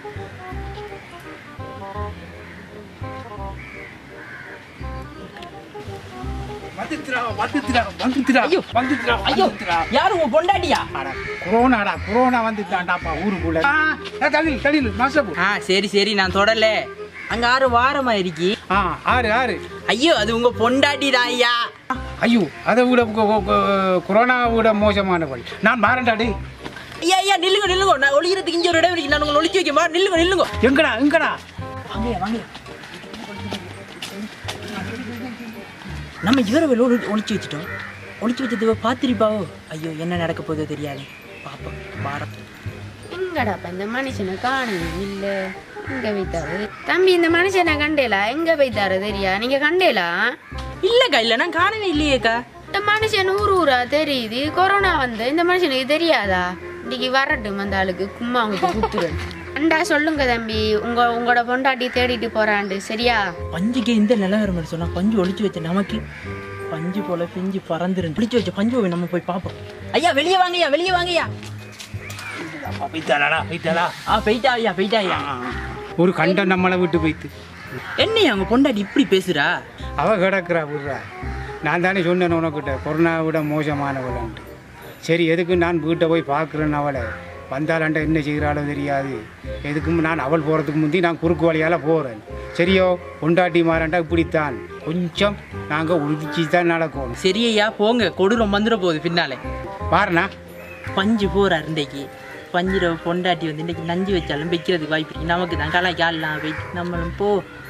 வந்துட்டுடா வந்துட்டுடா வந்துட்டுடா ஐயோ. வந்துட்டுடா ஐயோ வந்துட்டுடா யாரு உங்க பொண்டாட்டியா அட கொரோனாடா கொரோனா வந்துட்டான்டாப்பா ஊருக்குள்ள ஆ, ஏ, தள்ளில் தள்ளில் மாஸ்டர் ஆ சரி சரி நான் தொடல அங்க ஆறு வாரமா இருக்கி ஆ ஆறு ஆறு ஐயோ அது உங்க பொண்டாட்டி தான் ஐயா ஐயோ அதை விட கொ- கொ- கொ- கொரோனா விட மோசமானவள் நான் மாறண்டாடி ஐயா ஐயா நில்லுங்க நில்லுங்க நான் ஒளிகிறதுக்கு இங்க ஒரு இடம் இருக்கு நான் உங்களை ஒளிச்சு வைக்கமா நில்லுங்க நில்லுங்க எங்கடா எங்கடா வாங்க வாங்க நம்ம இவரை வெளில ஒளி ஒளிச்சு வச்சுட்டோம் ஒளிச்சு வச்சது பார்த்துருப்பாவோ ஐயோ என்ன நடக்க போதோ தெரியாது பாப்போம் வாரம் எங்கடாப்பா இந்த மனுஷனை காணும் இல்ல எங்க வைத்தாரு தம்பி இந்த மனுஷனை கண்டேலா எங்க வைத்தாரு தெரியா நீங்க கண்டேலா இல்லக்கா இல்ல நான் காணவே இல்லையேக்கா இந்த மனுஷன் ஊர் ஊரா தெரியுது கொரோனா வந்து இந்த மனுஷனுக்கு தெரியாதா இன்னைக்கு வரட்டும் அந்த ஆளுக்கு கும்மா உங்களுக்கு குத்துறேன் அண்டா சொல்லுங்க தம்பி உங்க உங்களோட பொண்டாட்டி தேடிட்டு போறாண்டு சரியா பஞ்சுக்கு இந்த நிலவரம் சொன்னா பஞ்சு ஒளிச்சு வச்ச நமக்கு பஞ்சு போல பிஞ்சு பறந்துருந்து ஒளிச்சு வச்ச பஞ்சு போய் நம்ம போய் பார்ப்போம் ஐயா வெளியே வாங்கய்யா வெளியே வாங்கய்யா போய்த்தாளா போய்த்தாளா ஆ போயிட்டா ஐயா போயிட்டா ஐயா ஒரு கண்டம் நம்மளை விட்டு போய்த்து என்னையா உங்க பொண்டாட்டி இப்படி பேசுறா அவ கிடக்குறா விடுறா நான் தானே சொன்னேன் உனக்கிட்ட கொரோனா விட மோசமானவளன்ட்டு சரி எதுக்கு நான் வீட்டை போய் பார்க்குறேன் அவளை வந்தாலாண்ட என்ன செய்கிறாளோ தெரியாது எதுக்கும் நான் அவள் போகிறதுக்கு முந்தி நான் குறுக்கு வழியால் போகிறேன் சரியோ பொண்டாட்டி மாறாண்டா இப்படித்தான் கொஞ்சம் நாங்கள் உறுதிச்சு தான் நடக்கணும் சரி ஐயா போங்க கொடூரம் வந்துட போகுது பின்னாலே பாருண்ணா பஞ்சு போறாரு இன்றைக்கு பஞ்சுர பொண்டாட்டி வந்து இன்னைக்கு நஞ்சு வச்சாலும் வைக்கிறதுக்கு வாய்ப்பு இருக்கு நமக்கு தான் கலாய்க்கு ஆடலாம் வை நம்மளும் போ